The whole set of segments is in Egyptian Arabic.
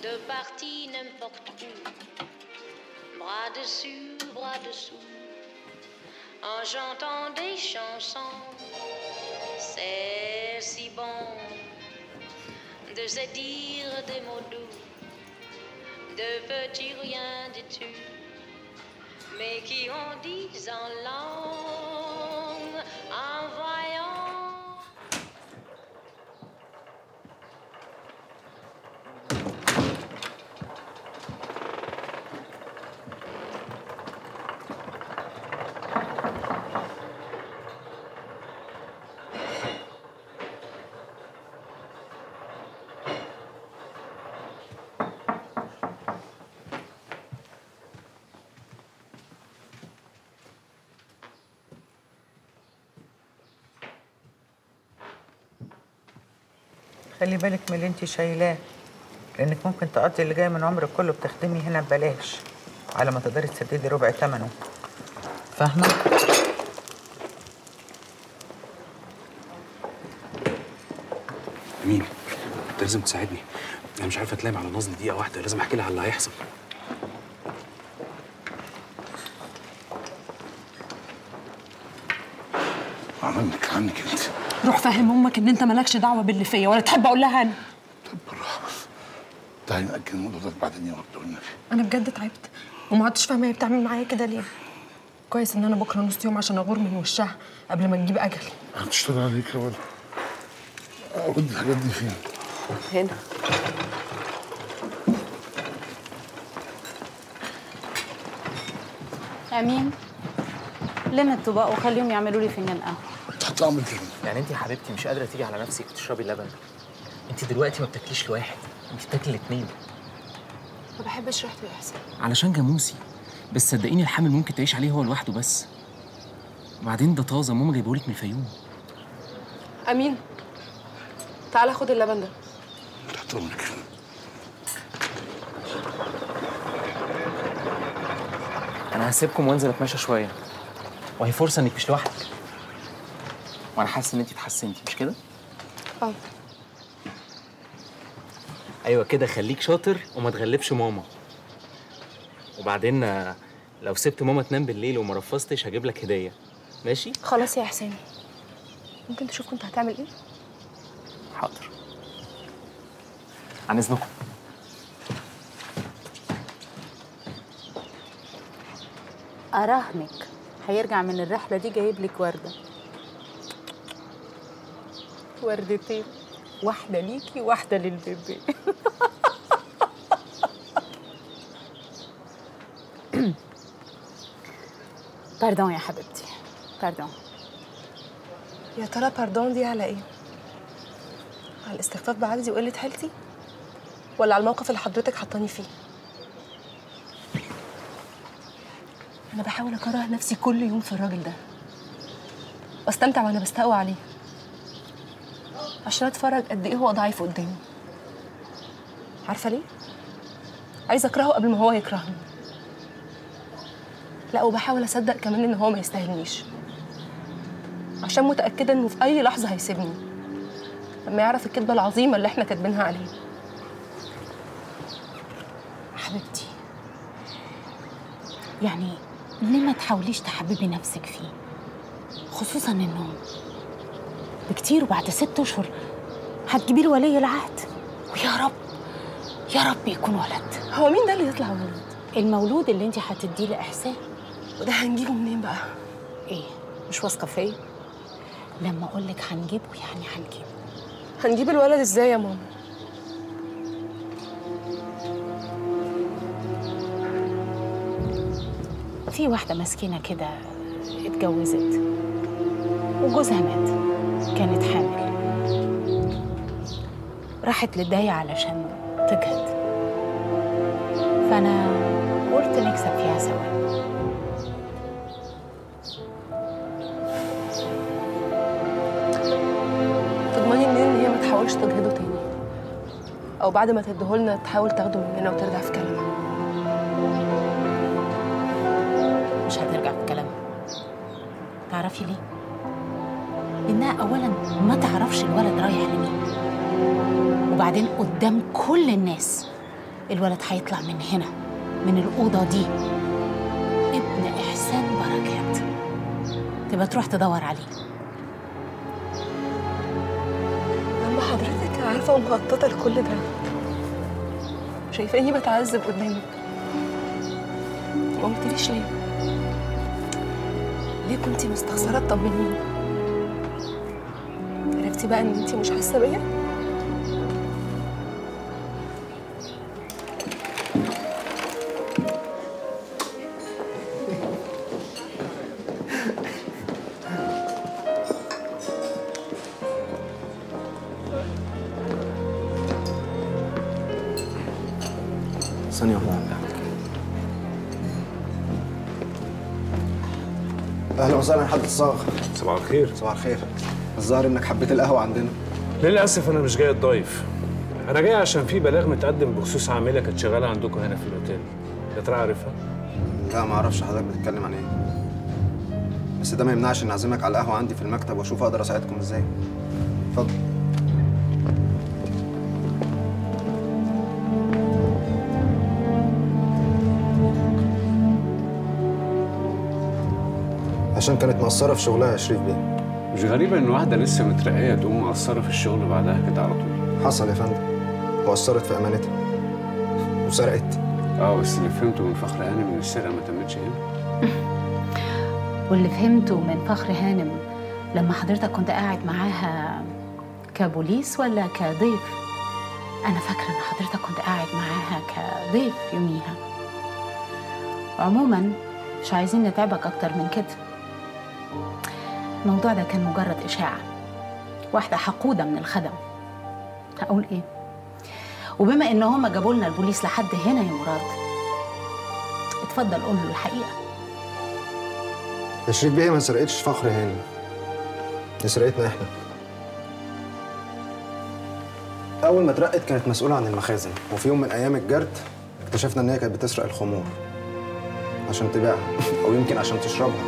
de partie n'importe où, bras dessus, bras dessous, en chantant des chansons. C'est si bon de se dire des mots doux, de petits riens du tout, mais qui ont dit en langue, en voyant. خلي بالك من اللي انت شايلاه لانك ممكن تقضي اللي جاي من عمرك كله بتخدمي هنا ببلاش على ما تقدري تسددي ربع ثمنه فاهمه امين انت لازم تساعدني انا مش عارف اتلام على نظري دقيقه واحده لازم احكي لها على اللي هيحصل عنك عنك انت روح فهم امك ان انت مالكش دعوه باللي فيا ولا تحب اقول لها انا تعالي نأجل الموضوع ده بعدين يا رب والنبي انا بجد تعبت وما عدتش فاهمه هي بتعمل معايا كده ليه كويس ان انا بكره نص يوم عشان اغور من وشها قبل ما تجيب اجلي هتشتغل عليك يا ولد اخد الحاجات دي فين؟ هنا امين لم الطباق وخليهم يعملوا لي فنجان قهوه تحت امرك يعني انت يا حبيبتي مش قادره تيجي على نفسك تشربي لبن انت دلوقتي ما بتاكليش لواحد انت بتاكلي الاثنين ما بحبش ريحته يا حسين علشان جاموسي بس صدقيني الحامل ممكن تعيش عليه هو لوحده بس وبعدين ده طازه ماما جايبهولك من الفيوم امين تعالى خد اللبن ده تحت امرك انا هسيبكم وانزل اتمشى شويه وهي فرصه انك مش لوحدك وانا حاسس ان انت اتحسنتي مش كده اه ايوه كده خليك شاطر وما تغلبش ماما وبعدين آه، لو سبت ماما تنام بالليل وما رفضتش هجيب لك هديه ماشي خلاص يا حسين ممكن تشوف كنت هتعمل ايه حاضر عن اذنكم اراهنك هيرجع من الرحله دي جايب لك ورده وردتين واحده ليكي واحده للبيبي باردون يا حبيبتي باردون يا ترى باردون دي على ايه على الاستخفاف بعجزي وقله حيلتي ولا على الموقف اللي حضرتك حطاني فيه انا بحاول اكره نفسي كل يوم في الراجل ده واستمتع وانا بستقوى عليه عشان اتفرج قد ايه هو ضعيف قدامي عارفه ليه عايزه اكرهه قبل ما هو يكرهني لا وبحاول اصدق كمان ان هو ما يستاهلنيش عشان متاكده انه في اي لحظه هيسيبني لما يعرف الكذبه العظيمه اللي احنا كاتبينها عليه حبيبتي يعني ليه ما تحاوليش تحببي نفسك فيه خصوصا انه بكتير وبعد ست اشهر هتجيبي له ولي العهد ويا رب يا رب يكون ولد هو مين ده اللي يطلع ولد المولود اللي انت هتديه لاحسان وده هنجيبه منين بقى ايه مش واثقه فيا لما اقول لك هنجيبه يعني هنجيبه هنجيب الولد ازاي يا ماما في واحده مسكينه كده اتجوزت وجوزها مات كانت حامل راحت للداية علشان تجهد فأنا قلت نكسب فيها سوا تضمني منين ان هي ما تحاولش تجهده تاني او بعد ما تديهولنا تحاول تاخده مننا وترجع في كلامها مش هترجع في كلامها تعرفي ليه؟ لأنها أولا ما تعرفش الولد رايح لمين وبعدين قدام كل الناس الولد هيطلع من هنا من الأوضة دي ابن إحسان بركات تبقى تروح تدور عليه لما حضرتك عارفة ومخططة لكل ده شايفاني بتعذب قدامك ما قلتليش ليه؟ ليه كنتي مستخسرة تطمنيني؟ عرفتي بقى ان انتي مش حاسة بيا؟ ثانية واحدة أهلا وسهلا يا حضرة الصاغ صباح الخير صباح الخير الظاهر إنك حبيت القهوة عندنا للاسف انا مش جاي الضيف انا جاي عشان في بلاغ متقدم بخصوص عامله كانت شغاله عندكم هنا في الاوتيل يا ترى عارفها لا ما أعرفش حضرتك بتتكلم عن إيه بس ده ما يمنعش إني أعزمك على القهوة عندي في المكتب وأشوف أقدر أساعدكم إزاي اتفضل عشان كانت مقصرة في شغلها يا شريف بيه مش غريبه ان واحده لسه مترقيه تقوم مقصره في الشغل بعدها كده على طول حصل يا فندم وقصرت في أمانتها وسرقت اه بس اللي فهمته من فخر هانم ان السرقه ما تمتش هنا واللي فهمته من فخر هانم لما حضرتك كنت قاعد معاها كبوليس ولا كضيف أنا فاكرة إن حضرتك كنت قاعد معاها كضيف يوميها عموما مش عايزين نتعبك أكتر من كده الموضوع ده كان مجرد إشاعة واحدة حقودة من الخدم هقول إيه وبما إن هما جابوا لنا البوليس لحد هنا يا مراد اتفضل قول له الحقيقة يا شريف بيه ما سرقتش فخر هاني دي سرقتنا احنا اول ما اترقت كانت مسؤوله عن المخازن وفي يوم من ايام الجرد اكتشفنا ان هي كانت بتسرق الخمور عشان تبيعها او يمكن عشان تشربها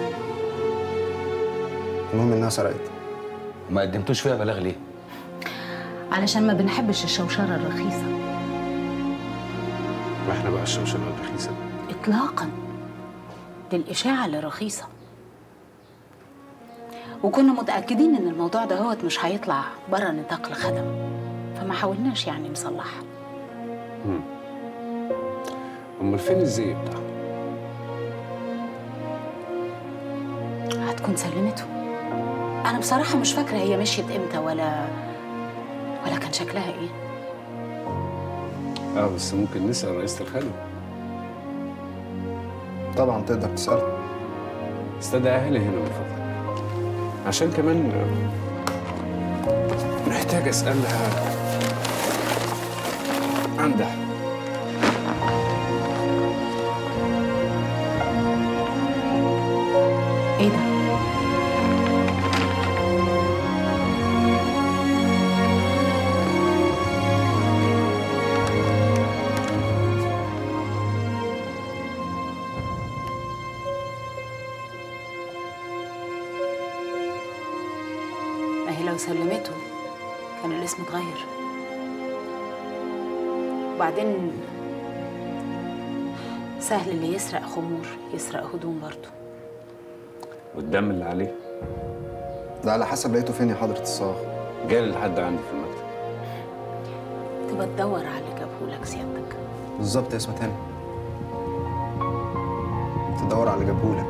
المهم انها سرقت ما قدمتوش فيها بلاغ ليه؟ علشان ما بنحبش الشوشرة الرخيصة واحنا بقى الشوشره الرخيصه إطلاقا للإشاعة اللي رخيصة وكنا متأكدين إن الموضوع ده هوت مش هيطلع بره نطاق الخدم فما حاولناش يعني نصلحها امال فين الزي بتاعها هتكون سلمته أنا بصراحة مش فاكرة هي مشيت إمتى ولا ولا كان شكلها إيه اه بس ممكن نسال رئيسه الخدم طبعا تقدر تسالها استدعي اهلي هنا من فضلك عشان كمان محتاج اسالها عن ده إيه ده؟ ما هي لو سلمته كان الاسم اتغير وبعدين سهل اللي يسرق خمور يسرق هدوم برضه والدم اللي عليه ده على حسب لقيته فين يا حضره الصاغ جالي لحد عندي في المكتب تبقى تدور على اللي جابهولك سيادتك بالظبط يا اسمها تاني تدور على اللي جابهولك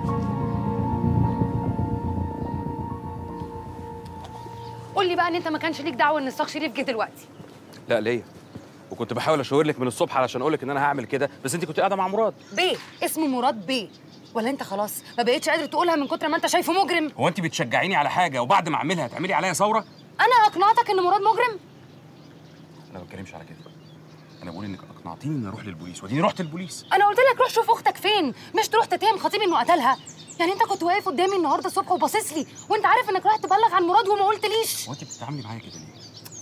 قول لي بقى ان انت ما كانش ليك دعوه ان الصاغ شريف جه دلوقتي لا ليا وكنت بحاول اشاور لك من الصبح علشان اقول لك ان انا هعمل كده بس انت كنت قاعده مع مراد بيه اسمه مراد بيه ولا انت خلاص ما بقتش قادر تقولها من كتر ما انت شايفه مجرم هو انت بتشجعيني على حاجه وبعد ما اعملها تعملي عليا ثوره انا اقنعتك ان مراد مجرم انا ما بتكلمش على كده انا بقول انك اقنعتيني اني اروح للبوليس وديني رحت البوليس انا قلت لك روح شوف اختك فين مش تروح تتهم خطيبي انه قتلها يعني انت كنت واقف قدامي النهارده الصبح وباصص لي وانت عارف انك رايح تبلغ عن مراد وما قلتليش هو انت بتتعاملي معايا كده ليه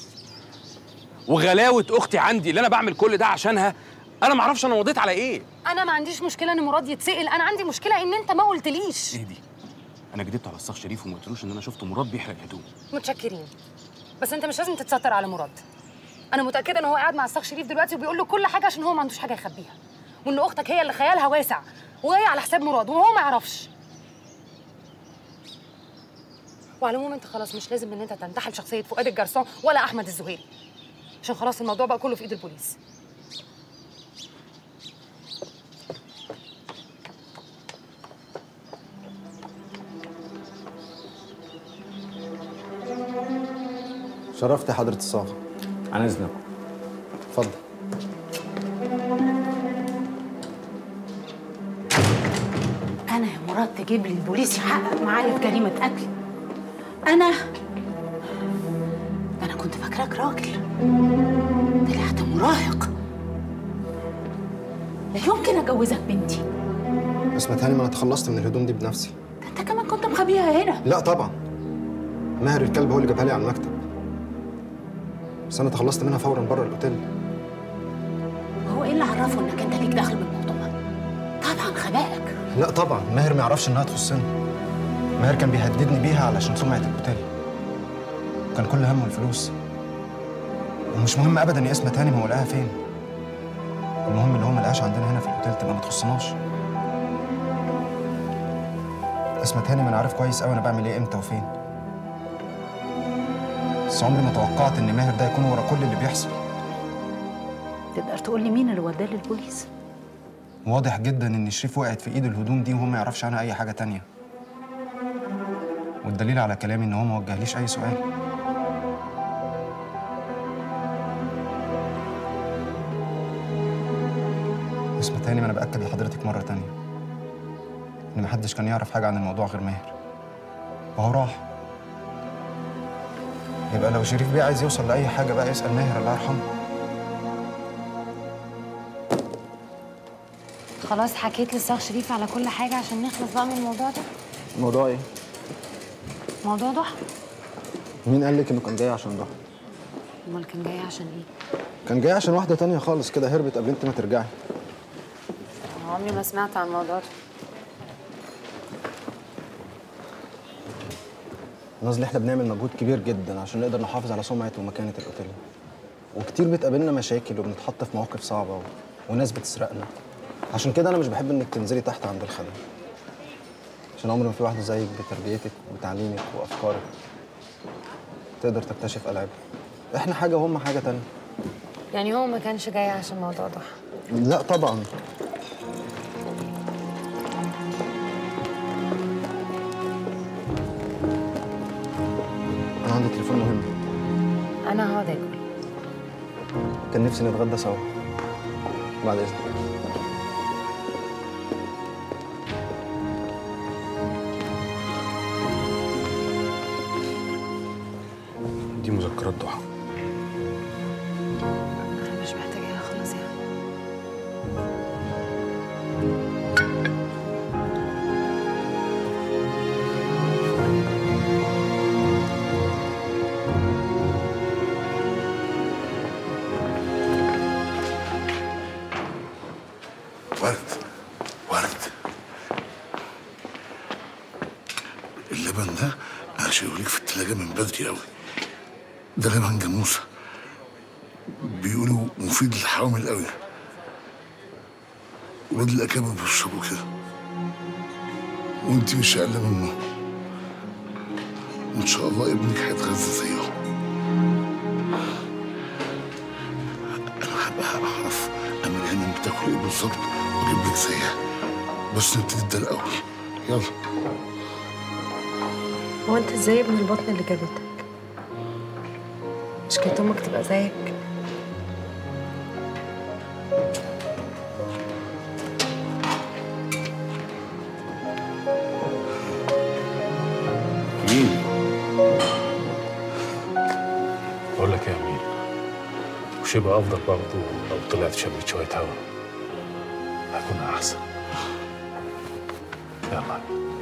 وغلاوه اختي عندي اللي انا بعمل كل ده عشانها انا ما اعرفش انا مضيت على ايه انا ما عنديش مشكله ان مراد يتسال انا عندي مشكله ان انت ما قلتليش اهدي انا كدبت على الصاغ شريف وما قلتلوش ان انا شفت مراد بيحرق هدوم متشكرين بس انت مش لازم تتستر على مراد انا متاكده ان هو قاعد مع الشيخ شريف دلوقتي وبيقول له كل حاجه عشان هو ما عندوش حاجه يخبيها وان اختك هي اللي خيالها واسع وجايه على حساب مراد وهو ما يعرفش وعلى العموم انت خلاص مش لازم ان انت تنتحل شخصيه فؤاد الجرسون ولا احمد الزهيري عشان خلاص الموضوع بقى كله في ايد البوليس شرفت يا حضرة الصاغة عن اذنك اتفضل انا يا مراد تجيب لي البوليس يحقق معايا في جريمه قتل انا ده انا كنت فاكراك راجل طلعت مراهق لا يمكن اجوزك بنتي اسمة هاني ما انا تخلصت من الهدوم دي بنفسي ده انت كمان كنت مخبيها هنا لا طبعا ماهر الكلب هو اللي جابها لي على المكتب بس انا تخلصت منها فورا بره الاوتيل هو ايه اللي عرفه انك انت ليك دخل بالموضوع طبعا خبائك لا طبعا ماهر ما يعرفش انها تخصني ماهر كان بيهددني بيها علشان سمعة الاوتيل كان كل همه الفلوس ومش مهم ابدا يا اسمة هاني ما هو لقاها فين المهم اللي هو ما لقاهاش عندنا هنا في الاوتيل تبقى ما تخصناش اسمة هاني ما انا عارف كويس قوي انا بعمل ايه امتى وفين بس عمري ما توقعت ان ماهر ده يكون ورا كل اللي بيحصل تقدر تقول لي مين اللي وداه للبوليس واضح جدا ان شريف وقعت في ايده الهدوم دي وهو ما يعرفش عنها اي حاجه تانية والدليل على كلامي ان هو ما وجهليش اي سؤال اسم تاني ما انا باكد لحضرتك مره تانية ان محدش كان يعرف حاجه عن الموضوع غير ماهر وهو راح يبقى لو شريف بيه عايز يوصل لاي حاجه بقى يسال ماهر الله يرحمه خلاص حكيت للشيخ شريف على كل حاجه عشان نخلص بقى من الموضوع ده الموضوع ايه موضوع ضحى مين قال لك انه كان جاي عشان ضحى امال كان جاي عشان ايه كان جاي عشان واحده تانية خالص كده هربت قبل انت ما ترجعي عمري ما سمعت عن الموضوع ده نازل احنا بنعمل مجهود كبير جدا عشان نقدر نحافظ على سمعه ومكانه الاوتيل وكتير بتقابلنا مشاكل وبنتحط في مواقف صعبه و... وناس بتسرقنا عشان كده انا مش بحب انك تنزلي تحت عند الخدم عشان عمر ما في واحده زيك بتربيتك وتعليمك وافكارك تقدر تكتشف العاب احنا حاجه وهم حاجه تانية يعني هو ما كانش جاي عشان موضوع ضحى لا طبعا انا عندي تليفون مهم انا هقعد اكل كان نفسي نتغدى سوا بعد اذنك دي مذكرات ضحى انا مش محتاجاها خلاص يعني ورد ورد اللبن ده انا شايفه في التلاجة من بدري قوي ده لبن جاموسة بيقولوا مفيد للحوامل قوي ولاد الأكابر بيشربوا كده وانت مش أقل منه وإن شاء الله ابنك هيتغذى زيهم أنا هبقى أعرف أمل هنا بتاكل إيه بالظبط وأجيب لك زيها بس نبتدي ده الأول يلا هو انت ازاي ابن البطن اللي جابتك مش كانت امك تبقى زيك مين؟ بقول لك ايه يا امين مش يبقى افضل برضه لو طلعت شميت شويه هوا هكون احسن يلا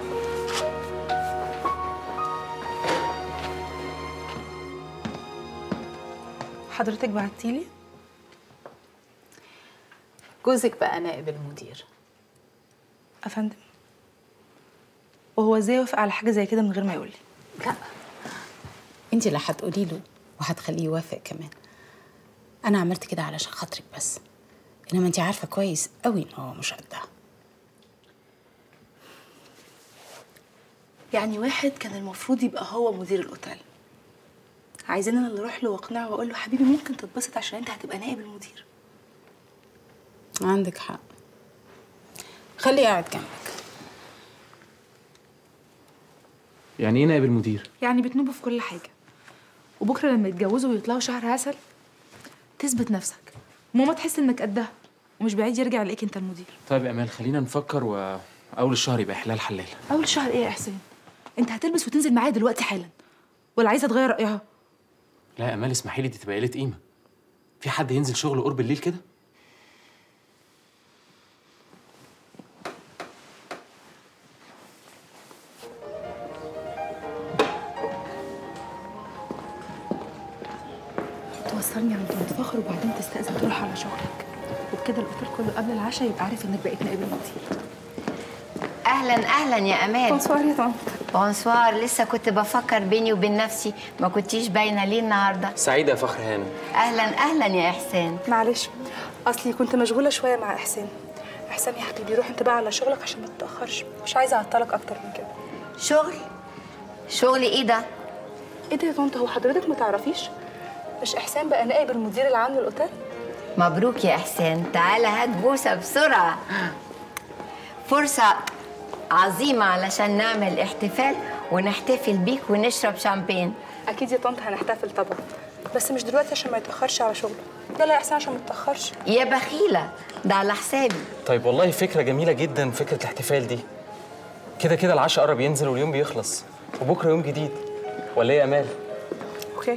حضرتك بعتيلي جوزك بقى نائب المدير افندم وهو ازاي يوافق على حاجه زي كده من غير ما يقول لي لا انت اللي هتقولي له وهتخليه يوافق كمان انا عملت كده علشان خاطرك بس انما انت عارفه كويس قوي ان هو مش قدها يعني واحد كان المفروض يبقى هو مدير الاوتيل عايزين انا اللي اروح له واقنعه واقول له حبيبي ممكن تتبسط عشان انت هتبقى نائب المدير عندك حق خليه قاعد جنبك يعني ايه نائب المدير يعني بتنوبه في كل حاجه وبكره لما يتجوزوا ويطلعوا شهر عسل تثبت نفسك ماما تحس انك قدها ومش بعيد يرجع يلاقيك انت المدير طيب يا امال خلينا نفكر واول الشهر يبقى حلال حلال اول شهر ايه يا احسان انت هتلبس وتنزل معايا دلوقتي حالا ولا عايزه تغير رايها لا يا امال اسمحي لي دي تبقى قله قيمه في حد ينزل شغل قرب الليل كده توصلني عند المتفخر وبعدين تستأذن تروح على شغلك وبكده الاوتيل كله قبل العشاء يبقى عارف انك بقيت نائب المدير اهلا اهلا يا امان بونسوار يا طنط بونسوار لسه كنت بفكر بيني وبين نفسي ما كنتيش باينه ليه النهارده سعيده يا فخر هانم اهلا اهلا يا احسان معلش اصلي كنت مشغوله شويه مع احسان احسان يا حبيبي روح انت بقى على شغلك عشان ما تتاخرش مش عايزه اعطلك اكتر من كده شغل شغل ايه ده ايه ده يا طنط هو حضرتك ما تعرفيش مش احسان بقى نائب المدير العام للاوتيل مبروك يا احسان تعالى هات بوسه بسرعه فرصه عظيمه علشان نعمل احتفال ونحتفل بيك ونشرب شامبين اكيد يا طنط هنحتفل طبعا بس مش دلوقتي عشان ما يتاخرش على شغله ده لا يا احسان عشان ما يتاخرش يا بخيله ده على حسابي طيب والله فكره جميله جدا فكره الاحتفال دي كده كده العشاء قرب ينزل واليوم بيخلص وبكره يوم جديد ولا ايه يا امال اوكي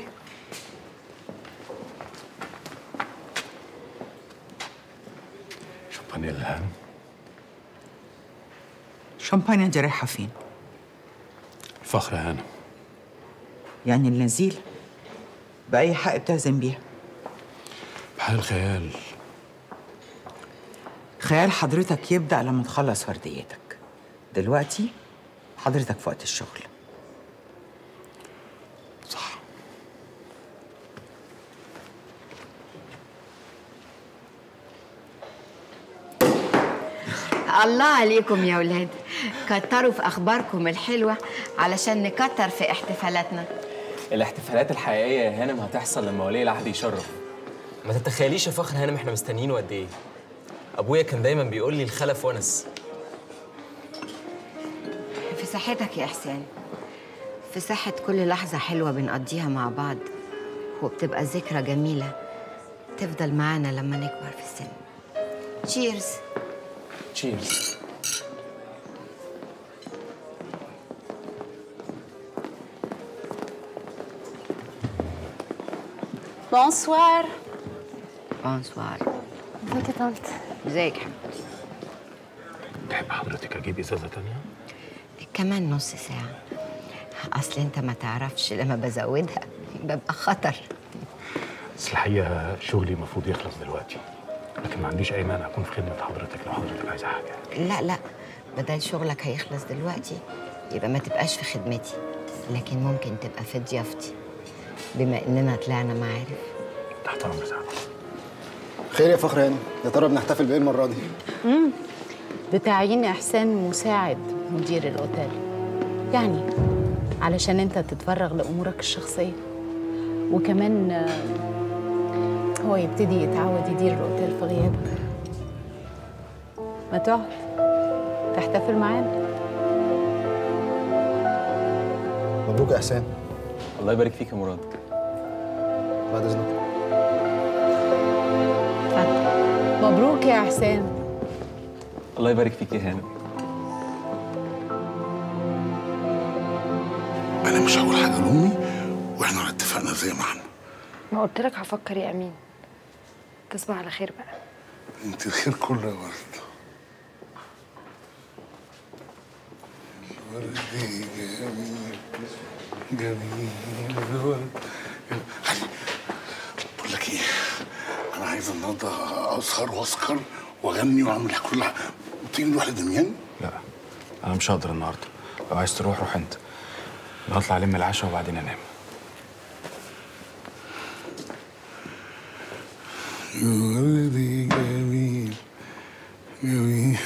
شوفاني الهام شامبانيا دي رايحه فين فخر هانم يعني النزيل باي حق بتعزم بيها بحال خيال خيال حضرتك يبدا لما تخلص ورديتك دلوقتي حضرتك في وقت الشغل صح الله عليكم يا ولاد كتروا في اخباركم الحلوه علشان نكتر في احتفالاتنا الاحتفالات الحقيقيه يا هانم هتحصل لما ولي العهد يشرف ما تتخيليش يا فخر هانم احنا مستنيينه قد ايه ابويا كان دايما بيقول لي الخلف ونس في صحتك يا احسان في صحه كل لحظه حلوه بنقضيها مع بعض وبتبقى ذكرى جميله تفضل معانا لما نكبر في السن تشيرز تشيرز بونسوار بونسوار ازيك يا طنط ازيك يا حبيبتي تحب حضرتك اجيب ازازه تانية كمان نص ساعه اصل انت ما تعرفش لما بزودها ببقى خطر بس الحقيقه شغلي المفروض يخلص دلوقتي لكن ما عنديش اي مانع اكون في خدمه حضرتك لو حضرتك عايزه حاجه لا لا بدل شغلك هيخلص دلوقتي يبقى ما تبقاش في خدمتي لكن ممكن تبقى في ضيافتي بما اننا طلعنا معارف تحت امر سعادتك خير يا فخر هانم يا ترى بنحتفل بايه المره دي امم بتعيين احسان مساعد مدير الاوتيل يعني علشان انت تتفرغ لامورك الشخصيه وكمان آه، هو يبتدي يتعود يدير الاوتيل في غيابك ما تقعد تحتفل معانا مبروك يا احسان الله يبارك فيك يا مراد بعد اذنك مبروك يا احسان الله يبارك فيك يا هانم انا مش هقول حاجه لامي واحنا اتفقنا زي ما احنا ما قلت لك هفكر يا امين تصبح على خير بقى انت الخير كله يا ورد الورد جميل جميل الورد هاي، بقول لك ايه انا عايز النهارده اسهر واسكر واغني واعمل كل حاجه تيجي نروح لدميان لا انا مش هقدر النهارده لو عايز تروح روح انت انا هطلع الم العشاء وبعدين انام ولدي جميل جميل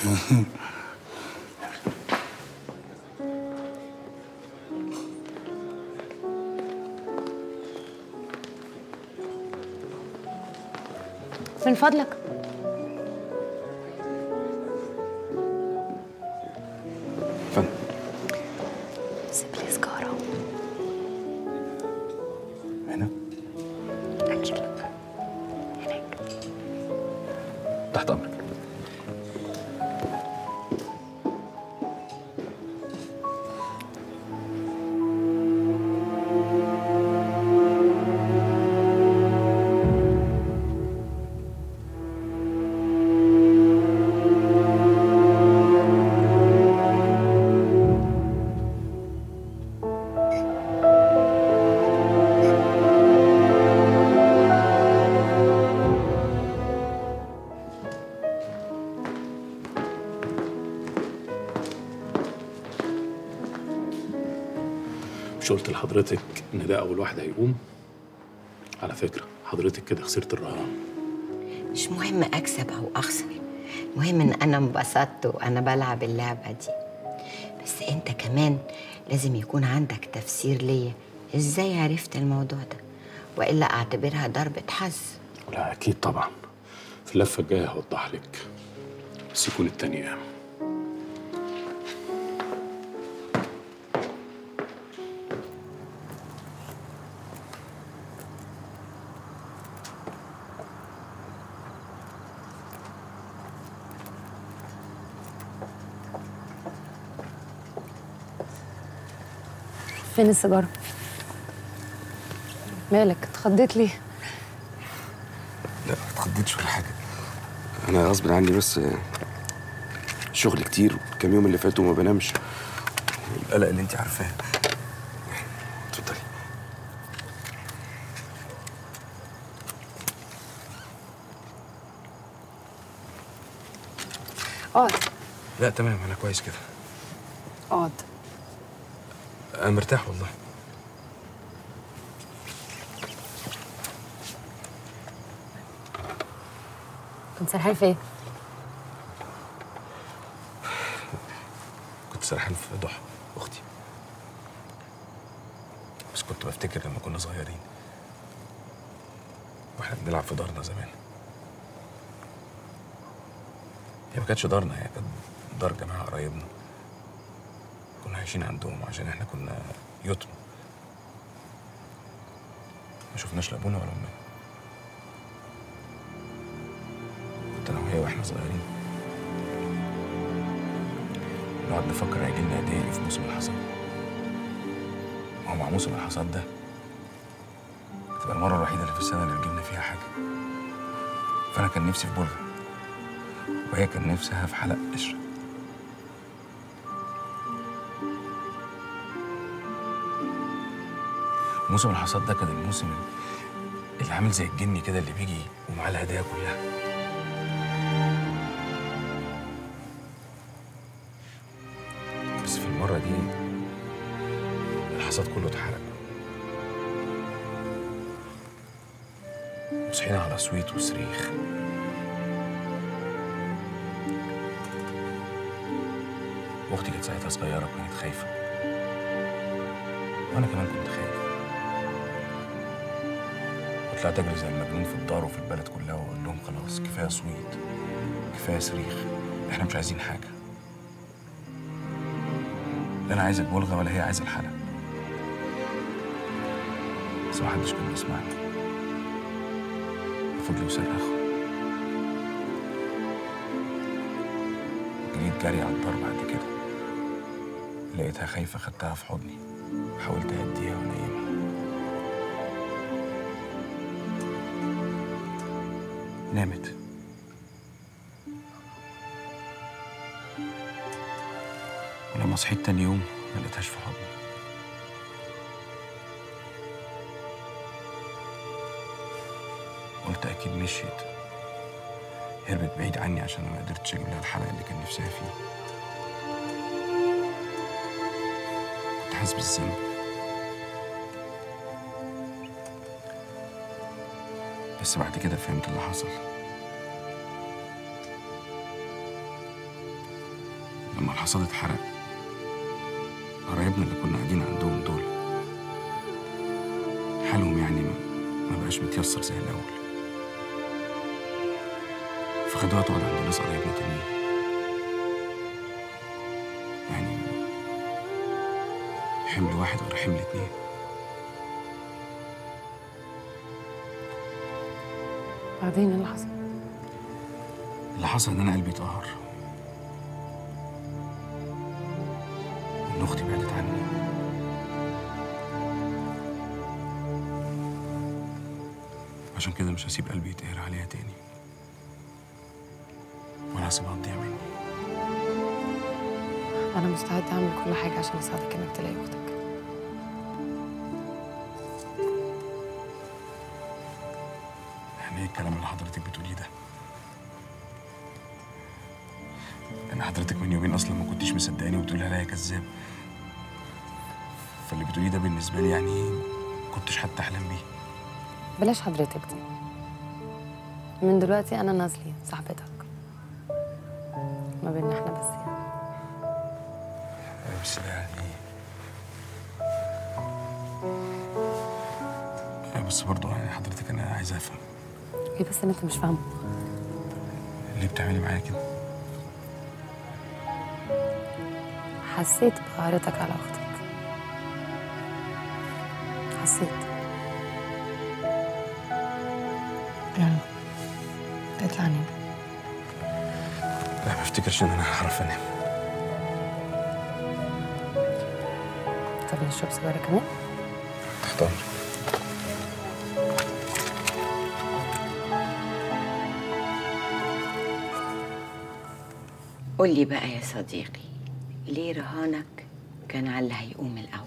من فضلك سيب لي سجارة هنا أنجل تحت امرك مش قلت لحضرتك ان ده اول واحد هيقوم على فكره حضرتك كده خسرت الرهان مش مهم اكسب او اخسر المهم ان انا انبسطت وانا بلعب اللعبه دي بس انت كمان لازم يكون عندك تفسير ليا ازاي عرفت الموضوع ده والا اعتبرها ضربه حظ لا اكيد طبعا في اللفه الجايه هوضح لك بس يكون التاني قام فين السيجارة؟ مالك اتخضيت ليه؟ لا ما اتخضيتش ولا حاجه انا غصب عني بس شغل كتير كام يوم اللي فاتوا ما بنامش القلق اللي انت عارفاه اتفضلي اقعد لا تمام انا كويس كده اقعد انا مرتاح والله كنت سرحان في ايه؟ كنت سرحان في ضحى اختي بس كنت بفتكر لما كنا صغيرين واحنا بنلعب في دارنا زمان هي ما كانتش دارنا هي كانت دار جماعه قرايبنا كنا عايشين عندهم عشان احنا كنا يتم ما شفناش لا ابونا ولا امنا كنت انا وهي واحنا صغيرين نقعد نفكر هيجي لنا هديه ايه في موسم الحصاد وهو مع موسم الحصاد ده تبقى المره الوحيده اللي في السنه اللي بيجيلنا فيها حاجه فانا كان نفسي في بلغه وهي كان نفسها في حلق قشره موسم الحصاد ده كان الموسم اللي عامل زي الجني كده اللي بيجي ومعاه الهدايا كلها بس في المرة دي الحصاد كله اتحرق وصحينا على صويت وصريخ واختي كانت ساعتها صغيرة وكانت خايفة وأنا كمان كنت خايف وطلعت أجري زي المجنون في الدار وفي البلد كلها وأقول لهم خلاص كفاية صويت كفاية صريخ إحنا مش عايزين حاجة لا أنا عايز البلغة ولا هي عايزة الحلق بس محدش كان بيسمعني فضلوا يصرخوا جريت جري على الدار بعد كده لقيتها خايفة خدتها في حضني حاولت أهديها وأنيمها نامت ولما صحيت تاني يوم ما لقيتهاش في حضني قلت أكيد مشيت هربت بعيد عني عشان ما قدرتش أجيب لها الحلقة اللي كان نفسها فيه كنت حاسس بالذنب بس بعد كده فهمت اللي حصل لما الحصاد اتحرق قرايبنا اللي كنا قاعدين عندهم دول حالهم يعني ما ما بقاش متيسر زي الأول فخدوها تقعد عند ناس قرايبنا تانيين يعني حمل واحد غير حمل اتنين بعدين إيه اللي حصل اللي حصل ان انا قلبي اتقهر ان اختي بعدت عني عشان كده مش هسيب قلبي يتقهر عليها تاني ولا هسيبها تضيع مني انا مستعده اعمل كل حاجه عشان اساعدك انك تلاقي اختك يعني ايه الكلام اللي حضرتك بتقوليه ده انا حضرتك من يومين اصلا ما كنتيش مصدقاني وبتقولي عليا كذاب فاللي بتقوليه ده بالنسبه لي يعني ما كنتش حتى احلم بيه بلاش حضرتك دي من دلوقتي انا نازلي صاحبتك ما بيننا احنا بس يعني بس ده يعني إيه، بس برضه يعني حضرتك انا عايز افهم ايه بس اللي انت مش فاهمه ليه بتعملي معايا كده حسيت بغيرتك على اختك حسيت يلا اطلع نام لا ما افتكرش ان انا هعرف انام طب نشرب سيجاره كمان تحت امرك قول لي بقى يا صديقي ليه رهانك كان على اللي هيقوم الأول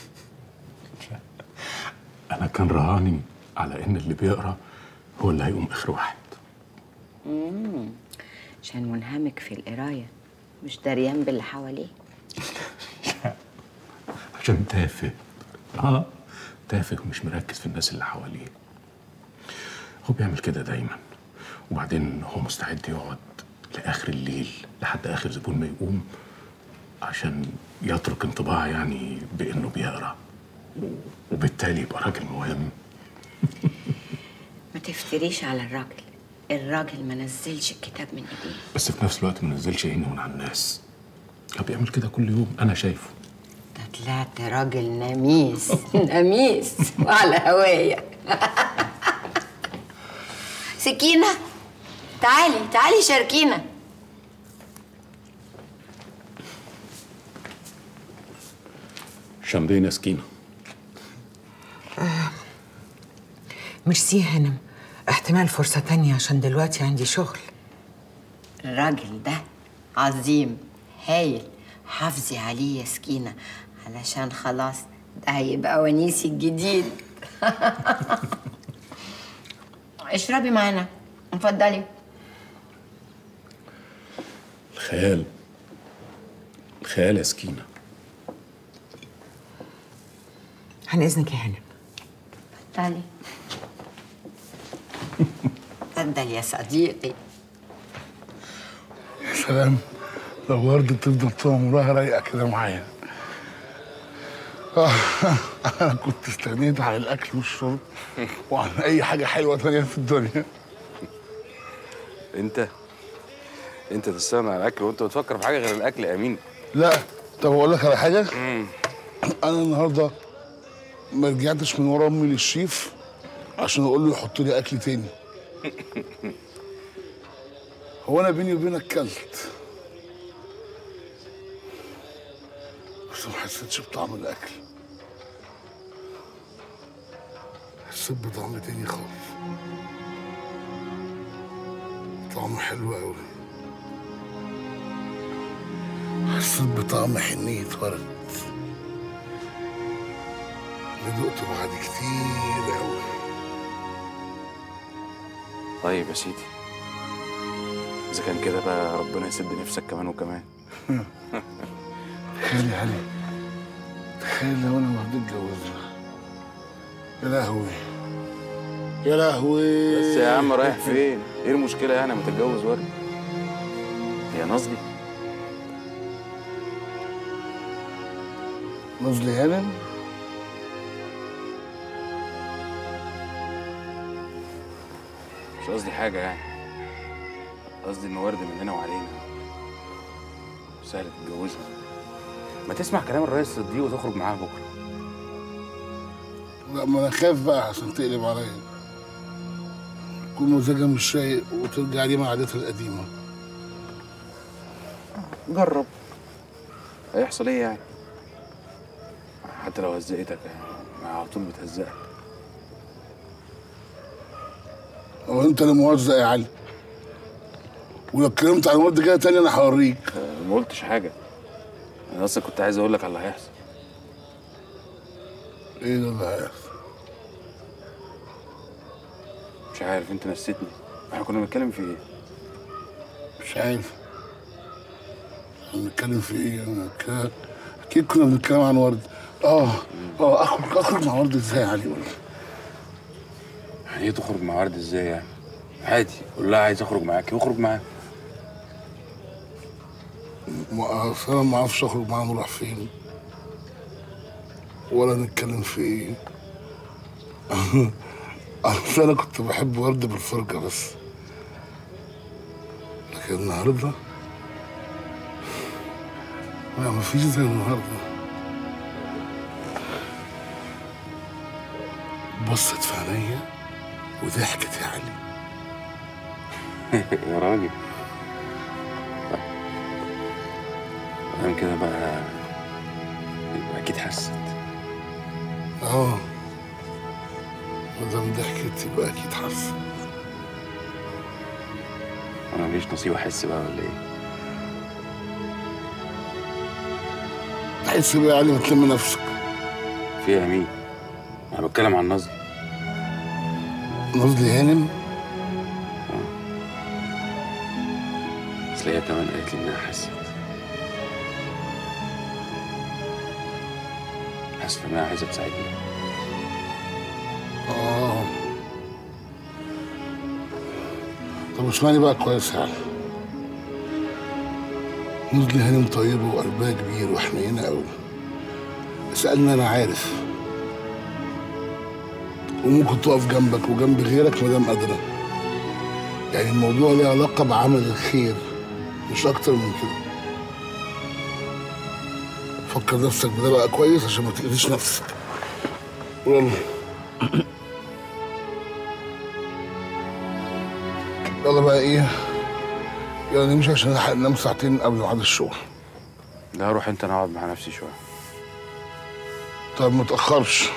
انا كان رهاني على ان اللي بيقرا هو اللي هيقوم اخر واحد مم. عشان منهمك في القراية مش دريان باللي حواليه عشان تافه اه تافه ومش مركز في الناس اللي حواليه هو بيعمل كده دايما وبعدين هو مستعد يقعد لاخر الليل لحد اخر زبون ما يقوم عشان يترك انطباع يعني بانه بيقرا وبالتالي يبقى راجل مهم ما تفتريش على الراجل الراجل ما نزلش الكتاب من ايديه بس في نفس الوقت ما نزلش عينه من على الناس هو بيعمل كده كل يوم انا شايفه ده طلعت راجل نميس نميس وعلى هوايا سكينة تعالي تعالي شاركينا شامبين سكينه ميرسي يا هانم احتمال فرصة تانية عشان دلوقتي عندي شغل الراجل ده عظيم هايل حافظي عليه يا سكينة علشان خلاص ده هيبقى ونيسي الجديد اشربي معانا اتفضلي الخيال الخيال يا سكينه عن إذنك يا هانم اتفضلي اتفضل يا صديقي يا سلام لو وردة تفضل طول عمرها رايقة كده معايا آه، أنا كنت استغنيت عن الأكل والشرب وعن أي حاجة حلوة تانية في الدنيا انت انت تستغنى عن الاكل وانت بتفكر في حاجه غير الاكل يا امين لا طب أقول لك على حاجة أنا النهاردة ما رجعتش من ورا أمي للشيف عشان أقول له يحط لي أكل تاني هو أنا بيني وبينك كلت بس ما حسيتش بطعم الأكل حسيت بطعم تاني خالص طعمه حلو قوي حسيت بطعم حنية ورد اللي دقته بعد كتير قوي طيب يا سيدي اذا كان كده بقى ربنا يسد نفسك كمان وكمان تخيل يا علي تخيل لو انا وهدي اتجوزنا يا لهوي يا لهوي بس يا عم رايح فين؟ ايه المشكلة يعني ما تتجوز ورد؟ هي نصبي نزلي هانم مش قصدي حاجة يعني قصدي ان ورد مننا وعلينا سهل تتجوزها ما تسمع كلام الرئيس صديق وتخرج معاها بكرة لا ما انا خايف بقى عشان تقلب عليا تكون مزاجها مش رايق وترجع لي مع عادتها القديمه جرب هيحصل ايه يعني؟ حتى لو هزقتك يعني ما على طول بتهزقك هو انت اللي موزع يا علي ولو اتكلمت عن ورد جايه تاني انا هوريك أه، ما قلتش حاجة انا اصلا كنت عايز اقول لك على اللي هيحصل ايه ده اللي هيحصل مش عارف انت نسيتني احنا كنا بنتكلم في ايه؟ مش عارف بنتكلم في ايه انا ك- اكيد كنا بنتكلم عن ورد اه اه اخرج اخرج مع ورد ازاي يا علي قول لي يعني ايه تخرج مع ورد ازاي يعني؟ عادي قول لها عايز اخرج معاكي واخرج معاها ما أصل انا ما اعرفش اخرج معاها نروح فين ولا نتكلم في ايه اصل انا كنت بحب ورد بالفرجه بس لكن النهارده لا مفيش زي النهارده بصت في عينيا وضحكت يا علي يا راجل انا كده بقى يبقى اكيد حست اه مادام ضحكت يبقى اكيد حاسه انا ماليش نصيب احس بقى ولا ايه؟ تحس بقى يا علي ما تلم نفسك فيها مين؟ انا بتكلم عن نظري نازلي هانم اصل هي كمان قالت لي انها حست حاسه انها عايزه تساعدني اه طب اسمعني بقى كويس يا علي نازلي هانم طيبة وقلبها كبير وحنينة قوي اسألني أنا عارف وممكن تقف جنبك وجنب غيرك مادام قادرة يعني الموضوع ليه علاقة بعمل الخير مش أكتر من كده فكر نفسك بده بقى كويس عشان ما تأذيش نفسك يلا يلا بقى ايه يلا نمشي عشان نلحق ننام ساعتين قبل ميعاد الشغل لا روح انت انا اقعد مع نفسي شويه طب ما تأخرش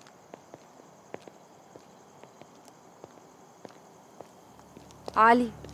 علي